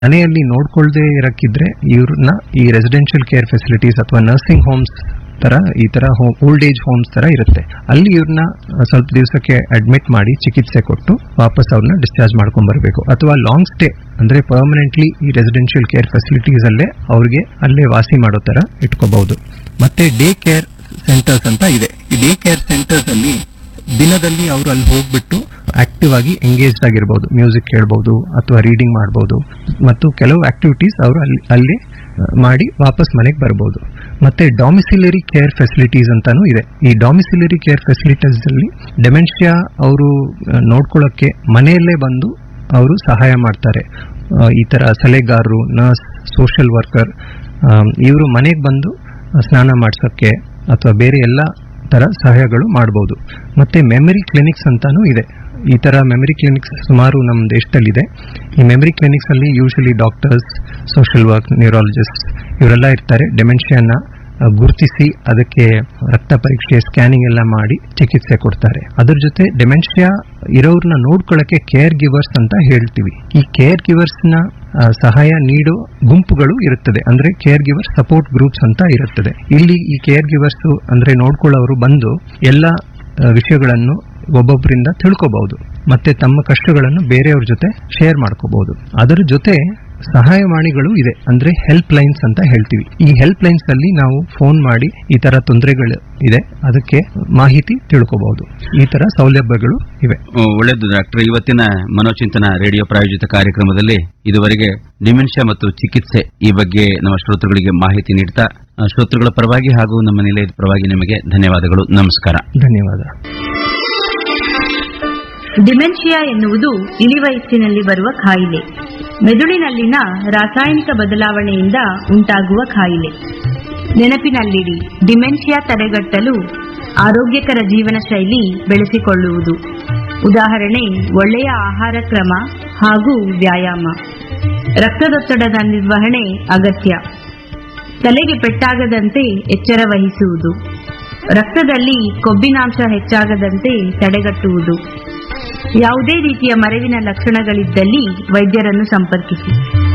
ಮನೆಯಲ್ಲಿ ನೋಡ್ಕೊಳ್ದೇ ಇರಕ್ಕಿದ್ರೆ ಇವ್ರನ್ನ ಈ ರೆಸಿಡೆನ್ಷಿಯಲ್ ಕೇರ್ ಫೆಸಿಲಿಟೀಸ್ ಅಥವಾ ನರ್ಸಿಂಗ್ ಹೋಮ್ಸ್ ತರ ಈ ತರ ಓಲ್ಡ್ ಏಜ್ ಹೋಮ್ಸ್ ತರ ಇರುತ್ತೆ ಅಲ್ಲಿ ಇವ್ರನ್ನ ಸ್ವಲ್ಪ ದಿವಸಕ್ಕೆ ಅಡ್ಮಿಟ್ ಮಾಡಿ ಚಿಕಿತ್ಸೆ ಕೊಟ್ಟು ವಾಪಸ್ ಅವ್ರನ್ನ ಡಿಸ್ಚಾರ್ಜ್ ಮಾಡ್ಕೊಂಡ್ ಬರಬೇಕು ಅಥವಾ ಲಾಂಗ್ ಸ್ಟೇ ಅಂದ್ರೆ ಪರ್ಮನೆಂಟ್ಲಿ ಈ ರೆಸಿಡೆನ್ಷಿಯಲ್ ಕೇರ್ ಫೆಸಿಲಿಟೀಸ್ ಅಲ್ಲೇ ಅವ್ರಿಗೆ ಅಲ್ಲೇ ವಾಸಿ ಮಾಡೋ ತರ ಇಟ್ಕೋಬಹುದು ಮತ್ತೆ ಡೇ ಕೇರ್ ಸೆಂಟರ್ಸ್ ಅಂತ ಇದೆ ಈ ಡೇ ಕೇರ್ ಸೆಂಟರ್ಸ್ ಅಲ್ಲಿ ದಿನದಲ್ಲಿ ಅವರು ಅಲ್ಲಿ ಹೋಗ್ಬಿಟ್ಟು ಆಕ್ಟಿವ್ ಆಗಿ ಎಂಗೇಜ್ ಆಗಿರ್ಬೋದು ಮ್ಯೂಸಿಕ್ ಕೇಳ್ಬೋದು ಅಥವಾ ರೀಡಿಂಗ್ ಮಾಡ್ಬೋದು ಮತ್ತು ಕೆಲವು ಆಕ್ಟಿವಿಟೀಸ್ ಅವರು ಅಲ್ಲಿ ಅಲ್ಲಿ ಆ, ಮಾಡಿ ವಾಪಸ್ ಮನೆಗೆ ಬರ್ಬೋದು ಮತ್ತೆ ಡಾಮಿಸಿಲರಿ ಕೇರ್ ಫೆಸಿಲಿಟೀಸ್ ಅಂತಾನೂ ಇದೆ ಈ ಡಾಮಿಸಿಲರಿ ಕೇರ್ ಫೆಸಿಲಿಟೀಸ್ ಅಲ್ಲಿ ಡೆಮೆನ್ಷಿಯಾ ಅವರು ನೋಡ್ಕೊಳ್ಳೋಕ್ಕೆ ಮನೆಯಲ್ಲೇ ಬಂದು ಅವರು ಸಹಾಯ ಮಾಡ್ತಾರೆ ಆ, ಈ ತರ ಸಲಹೆಗಾರರು ನರ್ಸ್ ಸೋಷಿಯಲ್ ವರ್ಕರ್ ಇವರು ಮನೆಗೆ ಬಂದು ಸ್ನಾನ ಮಾಡ್ಸೋಕ್ಕೆ ಅಥವಾ ಬೇರೆ ಎಲ್ಲ ತರ ಸಹಾಯಗಳು ಮಾಡಬಹುದು ಮತ್ತೆ ಮೆಮರಿ ಕ್ಲಿನಿಕ್ಸ್ ಅಂತಾನೂ ಇದೆ ಈ ತರ ಮೆಮರಿ ಕ್ಲಿನಿಕ್ಸ್ ಸುಮಾರು ನಮ್ಮ ದೇಶದಲ್ಲಿದೆ ಈ ಮೆಮರಿ ಕ್ಲಿನಿಕ್ಸ್ ಅಲ್ಲಿ usually doctors social work neurologist ಇವರೆಲ್ಲ ಇರ್ತಾರೆ ಡೆಮೆನ್ಷಿಯನ್ನ ಗುರುತಿಸಿ ಅದಕ್ಕೆ ರಕ್ತ ಪರೀಕ್ಷೆ ಸ್ಕ್ಯಾನಿಂಗ್ ಎಲ್ಲ ಮಾಡಿ ಚಿಕಿತ್ಸೆ ಕೊಡ್ತಾರೆ ಅದ್ರ ಜೊತೆ ಡೆಮೆನ್ಷಿಯಾ ಇರೋರ್ನ ನೋಡ್ಕೊಳ್ಳಕ್ಕೆ ಕೇರ್ ಗಿವರ್ಸ್ ಅಂತ ಹೇಳ್ತೀವಿ ಈ ಕೇರ್ ಗಿವರ್ಸ್ ನ ಆ, ಸಹಾಯ ನೀಡೋ ಗುಂಪುಗಳು ಇರುತ್ತದೆ ಅಂದ್ರೆ ಕೇರ್ ಗಿವರ್ ಸಪೋರ್ಟ್ ಗ್ರೂಪ್ಸ್ ಅಂತ ಇರುತ್ತದೆ ಇಲ್ಲಿ ಈ ಕೇರ್ ಗಿವರ್ಸ್ ಅಂದ್ರೆ ನೋಡ್ಕೊಳ್ಳೋರು ಬಂದು ಎಲ್ಲ ಆ, ವಿಷಯಗಳನ್ನು ಒಬ್ಬೊಬ್ಬರಿಂದ ತಿಳ್ಕೋಬಹುದು ಮತ್ತೆ ತಮ್ಮ ಕಷ್ಟಗಳನ್ನು ಬೇರೆಯವ್ರ ಜೊತೆ ಶೇರ್ ಮಾಡ್ಕೋಬಹುದು ಅದರ ಜೊತೆ ಸಹಾಯವಾಣಿಗಳು ಇದೆ ಅಂದ್ರೆ ಹೆಲ್ಪ್ ಲೈನ್ಸ್ ಅಂತ ಹೇಳ್ತೀವಿ ಈ ಹೆಲ್ಪ್ ಲೈನ್ಸ್ ಅಲ್ಲಿ ನಾವು ಫೋನ್ ಮಾಡಿ ಈ ತರ ತೊಂದರೆಗಳು ಇದೆ ಅದಕ್ಕೆ ಮಾಹಿತಿ ತಿಳ್ಕೋಬಹುದು ಈ ತರ ಸೌಲಭ್ಯಗಳು ಇವೆ ಒಳ್ಳೆಯದು ಡಾಕ್ಟರ್ ಇವತ್ತಿನ ಮನೋಚಿಂತನ ರೇಡಿಯೋ ಪ್ರಾಯೋಜಿತ ಕಾರ್ಯಕ್ರಮದಲ್ಲಿ ಇದುವರೆಗೆ ಡಿಮೆನ್ಷಿಯಾ ಮತ್ತು ಚಿಕಿತ್ಸೆ ಈ ಬಗ್ಗೆ ನಮ್ಮ ಶ್ರೋತೃಗಳಿಗೆ ಮಾಹಿತಿ ನೀಡ್ತಾ ಆ, ಶ್ರೋತೃಗಳ ಪರವಾಗಿ ಹಾಗೂ ನಮ್ಮ ನಿಲಯದ ಪರವಾಗಿ ನಿಮಗೆ ಧನ್ಯವಾದಗಳು ನಮಸ್ಕಾರ ಧನ್ಯವಾದ ಡಿಮೆನ್ಷಿಯಾ ಎನ್ನುವುದು ಇಳಿವಯಸ್ಸಿನಲ್ಲಿ ಬರುವ ಕಾಯಿಲೆ ಮೆದುಳಿನಲ್ಲಿನ ರಾಸಾಯನಿಕ ಬದಲಾವಣೆಯಿಂದ ಉಂಟಾಗುವ ಕಾಯಿಲೆ ನೆನಪಿನಲ್ಲಿಡಿ ಡಿಮೆನ್ಷಿಯಾ ತಡೆಗಟ್ಟಲು ಆರೋಗ್ಯಕರ ಜೀವನ ಶೈಲಿ ಬೆಳೆಸಿಕೊಳ್ಳುವುದು ಉದಾಹರಣೆ ಒಳ್ಳೆಯ ಆಹಾರ ಕ್ರಮ ಹಾಗೂ ವ್ಯಾಯಾಮ ರಕ್ತದೊತ್ತಡದ ನಿರ್ವಹಣೆ ಅಗತ್ಯ ತಲೆಗೆ ಪೆಟ್ಟಾಗದಂತೆ ಎಚ್ಚರ ವಹಿಸುವುದು ರಕ್ತದಲ್ಲಿ ಕೊಬ್ಬಿನಾಂಶ ಹೆಚ್ಚಾಗದಂತೆ ತಡೆಗಟ್ಟುವುದು ಯಾವುದೇ ರೀತಿಯ ಮರೆವಿನ ಲಕ್ಷಣಗಳಿದ್ದಲ್ಲಿ ವೈದ್ಯರನ್ನು ಸಂಪರ್ಕಿಸಿ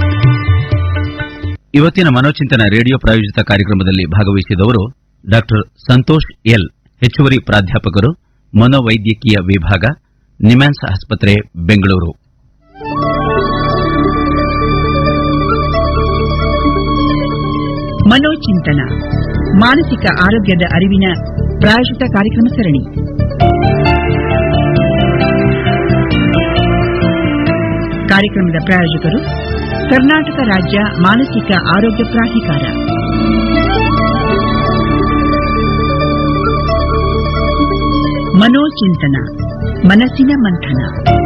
ಇವತ್ತಿನ ಮನೋಚಿಂತನ ರೇಡಿಯೋ ಪ್ರಾಯೋಜಿತ ಕಾರ್ಯಕ್ರಮದಲ್ಲಿ ಭಾಗವಹಿಸಿದವರು ಡಾಕ್ಟರ್ ಸಂತೋಷ್ ಎಲ್ ಹೆಚ್ಚುವರಿ ಪ್ರಾಧ್ಯಾಪಕರು ಮನೋವೈದ್ಯಕೀಯ ವಿಭಾಗ ನಿಮ್ಯಾನ್ಸ್ ಆಸ್ಪತ್ರೆ ಬೆಂಗಳೂರು ಮನೋಚಿಂತನ ಮಾನಸಿಕ ಆರೋಗ್ಯದ ಅರಿವಿನ ಪ್ರಾಯೋಜಿತ ಕಾರ್ಯಕ್ರಮ ಸರಣಿ ಕಾರ್ಯಕ್ರಮದ ಪ್ರಾಯೋಜಕರು ಕರ್ನಾಟಕ ರಾಜ್ಯ ಮಾನಸಿಕ ಆರೋಗ್ಯ ಪ್ರಾಧಿಕಾರ ಮನೋಚಿಂತನ ಮನಸ್ಸಿನ ಮಂಥನ